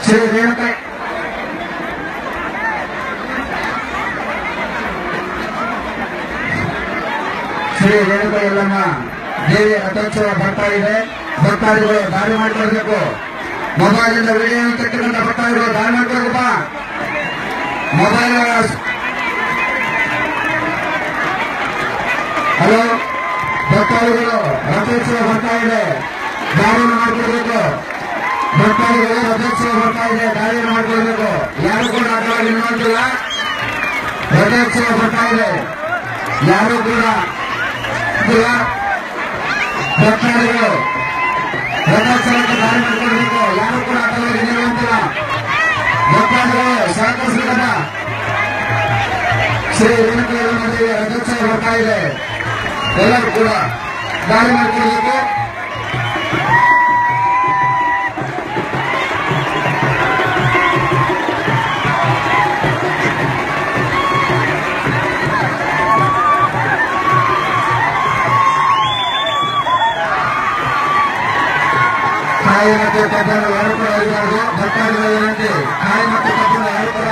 ಶ್ರೀ ರೇಣುಕ ಶ್ರೀ ರೇಣುಕ ಯಲ್ಲಮ್ಮ ದೇವಿ ರಥೋತ್ಸವ ಬರ್ತಾ ಇದೆ ಭಕ್ತಾದಿಗಳು ದಾರಿ ಮಾಡಿಕೊಳ್ಬೇಕು ಮೊಬೈಲ್ ಇಂದ ವಿಡಿಯೋ ತೆಗೆದುಕೊಂಡ ಭಕ್ತಾದಿಗಳು ದಾರಿ ಮಾಡ್ಕೊಳ್ಬೇಕಪ್ಪ ಮೊಬೈಲ್ ಹಲೋ ಭಕ್ತಾದಿಗಳು ರಥೋತ್ಸವ ಬರ್ತಾ ಇದೆ ದಾರಿಯನ್ನು ಮಾಡ್ಕೊಳ್ಬೇಕು ಭಕ್ತಾದಿಗಳು ರಥೋತ್ಸವ ಬರ್ತಾ ಇದೆ ದಾರಿಯನ್ನು ಮಾಡ್ಕೊಳ್ಬೇಕು ಯಾರು ಕೂಡ ಅಡ್ಡವಾಗಿ ನಿಲ್ಲುವಂತಿಲ್ಲ ರಥೋತ್ಸವ ಬರ್ತಾ ಇದೆ ಯಾರು ಕೂಡ ಇಲ್ಲ. ಭಕ್ತಾದಿಗಳು ರಥೋತ್ಸವಕ್ಕೆ ದಾರಿ ಮಾಡ್ಕೊಳ್ಬೇಕು ಯಾರು ಕೂಡ ಅಡ್ಡವಾಗಿ ನಿಲ್ಲುವಂತಿಲ್ಲ ಭಕ್ತಾದಿಗಳು ಸಹಕರಿಸಬೇಕಪ್ಪ ಶ್ರೀ ರೇಣುಕೇಶ್ವರ ಮಂದಿರ ರಥೋತ್ಸವ ಬರ್ತಾ ಇದೆ ಎಲ್ಲರೂ ಕೂಡ ದಾರಿ ಮಾಡ್ಕೊಳ್ಬೇಕು ಕಾಯಿ ಮತ್ತು ಕಬ್ಬನ್ನು ಯಾರು ಕೂಡ ಒಯ್ಯಬಾರದು ಭಕ್ತಾದಿಗಳ ವಿನಂತಿ ಕಾಯಿ ಮತ್ತು ಕಬ್ಬನ್ನು ಯಾರು ಕೂಡ